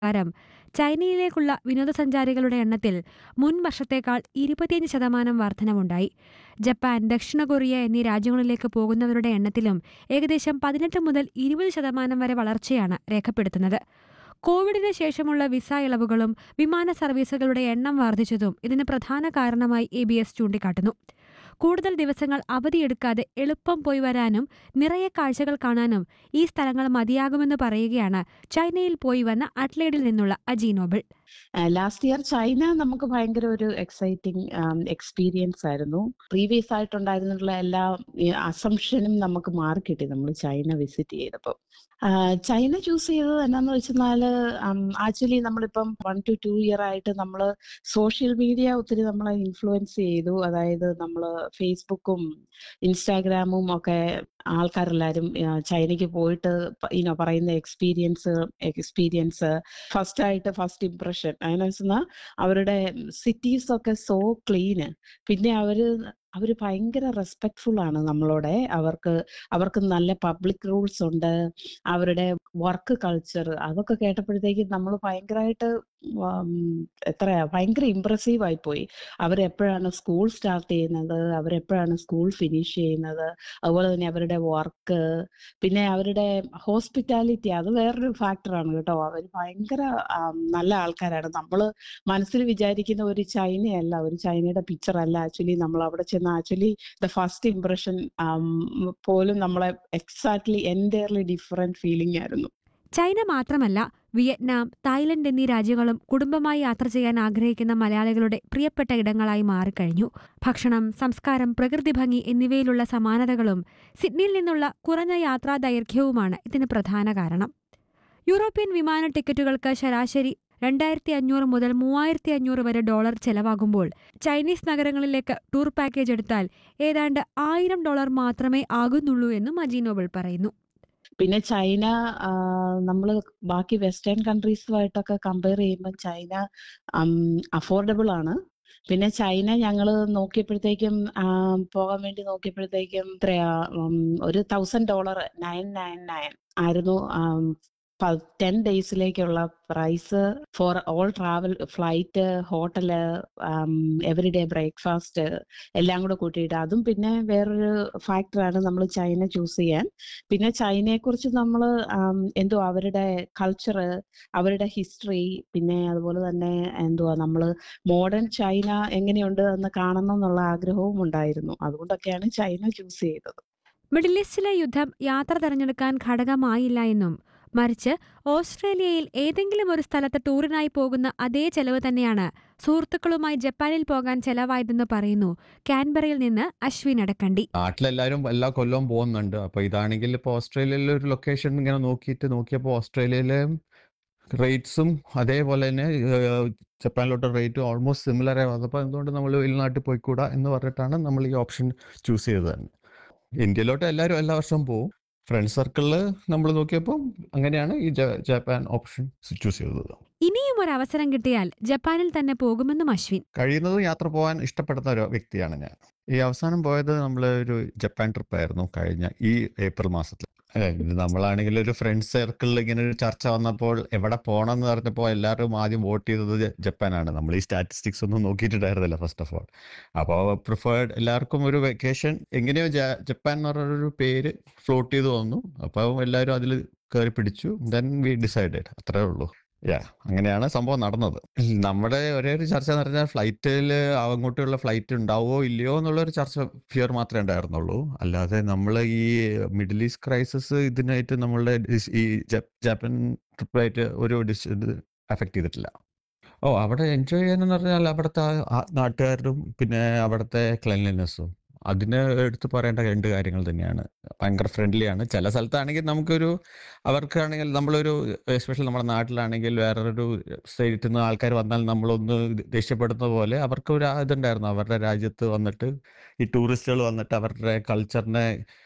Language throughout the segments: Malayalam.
പ്രകാരം ചൈനയിലേക്കുള്ള വിനോദസഞ്ചാരികളുടെ എണ്ണത്തിൽ മുൻ വർഷത്തേക്കാൾ ഇരുപത്തിയഞ്ച് ശതമാനം വർധനവുണ്ടായി ജപ്പാൻ ദക്ഷിണ കൊറിയ എന്നീ രാജ്യങ്ങളിലേക്ക് പോകുന്നവരുടെ എണ്ണത്തിലും ഏകദേശം പതിനെട്ട് മുതൽ ഇരുപത് ശതമാനം വരെ വളർച്ചയാണ് രേഖപ്പെടുത്തുന്നത് കോവിഡിന് ശേഷമുള്ള വിസ ഇളവുകളും വിമാന സർവീസുകളുടെ എണ്ണം വർദ്ധിച്ചതും ഇതിന് പ്രധാന കാരണമായി എ ബി എസ് ചൂണ്ടിക്കാട്ടുന്നു കൂടുതൽ ദിവസങ്ങൾ അവധിയെടുക്കാതെ എളുപ്പം പോയി വരാനും നിറയെ കാഴ്ചകൾ കാണാനും ഈ സ്ഥലങ്ങൾ മതിയാകുമെന്ന് പറയുകയാണ് ചൈനയിൽ പോയി വന്ന അഡ്ലേഡിൽ നിന്നുള്ള അജീനോബിൾ ലാസ്റ്റ് ഇയർ ചൈന നമുക്ക് ഭയങ്കര ഒരു എക്സൈറ്റിംഗ് എക്സ്പീരിയൻസ് ആയിരുന്നു പ്രീവിയസ് ആയിട്ടുണ്ടായിരുന്നുള്ള എല്ലാ അസംഷനും നമുക്ക് മാറി കിട്ടി നമ്മൾ ചൈന വിസിറ്റ് ചെയ്തപ്പോൾ ചൈന ചൂസ് ചെയ്തത് എന്നാന്ന് വെച്ചെന്നാൽ ആക്ച്വലി നമ്മളിപ്പം വൺ ടു ടു ഇയർ ആയിട്ട് നമ്മൾ സോഷ്യൽ മീഡിയ ഒത്തിരി നമ്മളെ ഇൻഫ്ലുവൻസ് ചെയ്തു അതായത് നമ്മൾ ഫേസ്ബുക്കും ഇൻസ്റ്റാഗ്രാമും ഒക്കെ ആൾക്കാരെല്ലാരും ചൈനയ്ക്ക് പോയിട്ട് ഇനോ പറയുന്ന എക്സ്പീരിയൻസ് എക്സ്പീരിയൻസ് ഫസ്റ്റ് ആയിട്ട് ഫസ്റ്റ് ഇംപ്രഷൻ അതിനെന്ന് വെച്ചാൽ അവരുടെ സിറ്റീസ് ഒക്കെ സോ ക്ലീന് പിന്നെ അവര് അവര് ഭയങ്കര റെസ്പെക്ട്ഫുൾ ആണ് നമ്മളോടെ അവർക്ക് അവർക്ക് നല്ല പബ്ലിക് റൂൾസ് ഉണ്ട് അവരുടെ വർക്ക് കൾച്ചർ അതൊക്കെ കേട്ടപ്പോഴത്തേക്കും നമ്മൾ ഭയങ്കരമായിട്ട് എത്രയാ ഭയങ്കര ഇമ്പ്രസീവ് ആയി പോയി അവരെപ്പോഴാണ് സ്കൂൾ സ്റ്റാർട്ട് ചെയ്യുന്നത് അവരെപ്പോഴാണ് സ്കൂൾ ഫിനിഷ് ചെയ്യുന്നത് അതുപോലെ തന്നെ അവരുടെ വർക്ക് പിന്നെ അവരുടെ ഹോസ്പിറ്റാലിറ്റി അത് വേറൊരു ഫാക്ടറാണ് കേട്ടോ അവർ ഭയങ്കര നല്ല ആൾക്കാരാണ് നമ്മൾ മനസ്സിൽ വിചാരിക്കുന്ന ഒരു ചൈനയല്ല ഒരു ചൈനയുടെ പിക്ചർ അല്ല ആക്ച്വലി നമ്മൾ അവിടെ ചെന്ന് ആക്ച്വലി ദ ഫസ്റ്റ് ഇംപ്രഷൻ പോലും നമ്മളെ എക്സാക്ട്ലി എൻറ്റയർലി ഡിഫറെന്റ് ഫീലിംഗ് ആയിരുന്നു ചൈന മാത്രമല്ല വിയറ്റ്നാം തായ്ലൻഡ് എന്നീ രാജ്യങ്ങളും കുടുംബമായി യാത്ര ചെയ്യാൻ ആഗ്രഹിക്കുന്ന മലയാളികളുടെ പ്രിയപ്പെട്ട ഇടങ്ങളായി മാറിക്കഴിഞ്ഞു ഭക്ഷണം സംസ്കാരം പ്രകൃതി ഭംഗി എന്നിവയിലുള്ള സമാനതകളും സിഡ്നിയിൽ നിന്നുള്ള കുറഞ്ഞ യാത്രാ ദൈർഘ്യവുമാണ് ഇതിന് പ്രധാന കാരണം യൂറോപ്യൻ വിമാന ടിക്കറ്റുകൾക്ക് ശരാശരി രണ്ടായിരത്തി അഞ്ഞൂറ് മുതൽ മൂവായിരത്തി അഞ്ഞൂറ് വരെ ഡോളർ ചെലവാകുമ്പോൾ ചൈനീസ് നഗരങ്ങളിലേക്ക് ടൂർ പാക്കേജ് എടുത്താൽ ഏതാണ്ട് ആയിരം ഡോളർ മാത്രമേ ആകുന്നുള്ളൂ എന്നും അജീനോബിൾ പറയുന്നു പിന്നെ ചൈന നമ്മൾ ബാക്കി വെസ്റ്റേൺ കൺട്രീസുമായിട്ടൊക്കെ കമ്പയർ ചെയ്യുമ്പോൾ ചൈന അഫോർഡബിൾ ആണ് പിന്നെ ചൈന ഞങ്ങൾ നോക്കിയപ്പോഴത്തേക്കും പോകാൻ വേണ്ടി നോക്കിയപ്പോഴത്തേക്കും എത്രയാ ഒരു thousand dollar nine nine nine ആയിരുന്നു ടെൻ ഡേയ്സിലേക്കുള്ള price for all travel flight hotel everyday breakfast എല്ലാം കൂടെ കൂട്ടിയിട്ട് അതും പിന്നെ വേറൊരു ഫാക്ടറാണ് നമ്മൾ ചൈന ചൂസ് ചെയ്യാൻ പിന്നെ ചൈനയെക്കുറിച്ച് നമ്മൾ എന്തോ അവരുടെ കൾച്ചർ അവരുടെ ഹിസ്റ്ററി പിന്നെ അതുപോലെ തന്നെ എന്തുവാ നമ്മൾ മോഡേൺ ചൈന എങ്ങനെയുണ്ട് എന്ന് കാണണം എന്നുള്ള ആഗ്രഹവും ഉണ്ടായിരുന്നു അതുകൊണ്ടൊക്കെയാണ് ചൈന ചൂസ് ചെയ്തത് മിഡിൽ ഈസ്റ്റിലെ യുദ്ധം യാത്ര തിരഞ്ഞെടുക്കാൻ ഘടകമായില്ല എന്നും മറിച്ച് ഓസ്ട്രേലിയയിൽ ഏതെങ്കിലും ഒരു സ്ഥലത്ത് ടൂറിനായി പോകുന്ന അതേ ചെലവ് തന്നെയാണ് സുഹൃത്തുക്കളുമായി ജപ്പാനിൽ പോകാൻ ചെലവായതെന്ന് പറയുന്നു കാൻബറയിൽ നിന്ന് അശ്വിൻ അടക്കണ്ടി നാട്ടിലെല്ലാവരും എല്ലാ കൊല്ലവും പോകുന്നുണ്ട് അപ്പൊ ഇതാണെങ്കിൽ ഇപ്പൊ ഓസ്ട്രേലിയയിലെ ഒരു ലൊക്കേഷൻ ഇങ്ങനെ നോക്കിയിട്ട് നോക്കിയപ്പോൾ ഓസ്ട്രേലിയയിലെ റേറ്റ്സും അതേപോലെ തന്നെ ജപ്പാനിലോട്ട് റേറ്റ് ഓൾമോസ്റ്റ് സിമിലർ ആയി വന്നപ്പോൾ എന്തുകൊണ്ട് നമ്മൾ വെളിനാട്ടിൽ പോയിക്കൂടാ എന്ന് പറഞ്ഞിട്ടാണ് നമ്മൾ ഈ ഓപ്ഷൻ ചൂസ് ചെയ്തത് തന്നെ ഇന്ത്യയിലോട്ട് എല്ലാവരും എല്ലാ വർഷവും പോകും ഫ്രണ്ട് സർക്കിളിൽ നമ്മൾ നോക്കിയപ്പോൾ അങ്ങനെയാണ് ഈ ജപ്പാൻ ഓപ്ഷൻ ചൂസ് ചെയ്തത് ഇനിയും ഒരു അവസരം കിട്ടിയാൽ ജപ്പാനിൽ തന്നെ പോകുമെന്നും അശ്വിൻ കഴിയുന്നതും യാത്ര പോകാൻ ഇഷ്ടപ്പെടുന്ന ഒരു വ്യക്തിയാണ് ഞാൻ ഈ അവസാനം പോയത് നമ്മൾ ഒരു ജപ്പാൻ ട്രിപ്പ് ആയിരുന്നു കഴിഞ്ഞ ഈ ഏപ്രിൽ മാസത്തിൽ നമ്മളാണെങ്കിൽ ഒരു ഫ്രണ്ട് സർക്കിളിൽ ഇങ്ങനെ ഒരു ചർച്ച വന്നപ്പോൾ എവിടെ പോകണം എന്ന് പറഞ്ഞപ്പോൾ എല്ലാവരും ആദ്യം വോട്ട് ചെയ്തത് ജപ്പാനാണ് നമ്മൾ ഈ സ്റ്റാറ്റിസ്റ്റിക്സ് ഒന്നും നോക്കിയിട്ടുണ്ടായിരുന്നില്ല ഫസ്റ്റ് ഓഫ് ഓൾ അപ്പോൾ പ്രിഫേർഡ് എല്ലാവർക്കും ഒരു വെക്കേഷൻ എങ്ങനെയോ ജപ്പാൻ എന്ന് പറഞ്ഞൊരു പേര് ഫ്ലോട്ട് ചെയ്ത് വന്നു അപ്പോൾ എല്ലാവരും അതിൽ കയറി പിടിച്ചു ദെൻ വി ഡിസൈഡഡ് അത്രേ ഉള്ളൂ യാ അങ്ങനെയാണ് സംഭവം നടന്നത് നമ്മുടെ ഒരേ ഒരു ചർച്ച എന്ന് പറഞ്ഞാൽ ഫ്ലൈറ്റിൽ അങ്ങോട്ടുള്ള ഫ്ലൈറ്റ് ഉണ്ടാവോ ഇല്ലയോ എന്നുള്ള ഒരു ചർച്ച ഫിയർ മാത്രമേ ഉണ്ടായിരുന്നുള്ളൂ അല്ലാതെ നമ്മൾ ഈ മിഡിൽ ഈസ്റ്റ് ക്രൈസിസ് ഇതിനായിട്ട് നമ്മളുടെ ഈ ജപ്പാൻ ട്രിപ്പായിട്ട് ഒരു ഡിസ് ഇത് അഫക്റ്റ് ചെയ്തിട്ടില്ല ഓ അവിടെ എൻജോയ് ചെയ്യാനെന്ന് പറഞ്ഞാൽ അവിടുത്തെ നാട്ടുകാരും പിന്നെ അവിടുത്തെ ക്ലീൻലിനെസ്സും അതിന് എടുത്തു പറയേണ്ട രണ്ട് കാര്യങ്ങൾ തന്നെയാണ് ഭയങ്കര ഫ്രണ്ട്ലി ആണ് ചില സ്ഥലത്താണെങ്കിൽ നമുക്കൊരു അവർക്കാണെങ്കിൽ നമ്മളൊരു എസ്പെഷ്യലി നമ്മുടെ നാട്ടിലാണെങ്കിൽ വേറൊരു സ്റ്റേറ്റിൽ നിന്ന് ആൾക്കാർ വന്നാൽ നമ്മളൊന്ന് ദേഷ്യപ്പെടുന്ന പോലെ അവർക്ക് ഒരു ഇതുണ്ടായിരുന്നു അവരുടെ രാജ്യത്ത് വന്നിട്ട് ഈ ടൂറിസ്റ്റുകൾ വന്നിട്ട് അവരുടെ കൾച്ചറിനെ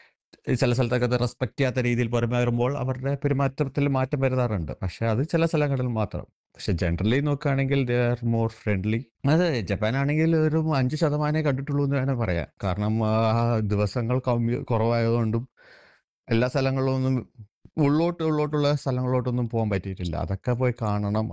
ചില സ്ഥലത്തൊക്കെ അത് റെസ്പെക്ട് ചെയ്യാത്ത രീതിയിൽ പെരുമാറുമ്പോൾ അവരുടെ പെരുമാറ്റത്തിൽ മാറ്റം വരുത്താറുണ്ട് പക്ഷെ അത് ചില സ്ഥലങ്ങളിൽ മാത്രം പക്ഷെ ജനറലി നോക്കുകയാണെങ്കിൽ ദേ ആർ മോർ ഫ്രണ്ട്ലി അതെ ജപ്പാൻ ആണെങ്കിൽ ഒരു അഞ്ച് ശതമാനമേ കണ്ടിട്ടുള്ളൂ എന്ന് വേണേൽ പറയാം കാരണം ആ ദിവസങ്ങൾ കമ്മി കുറവായതുകൊണ്ടും എല്ലാ സ്ഥലങ്ങളിലൊന്നും ഉള്ളോട്ട് ഉള്ളോട്ടുള്ള സ്ഥലങ്ങളിലോട്ടൊന്നും പോകാൻ പറ്റിയിട്ടില്ല അതൊക്കെ പോയി കാണണം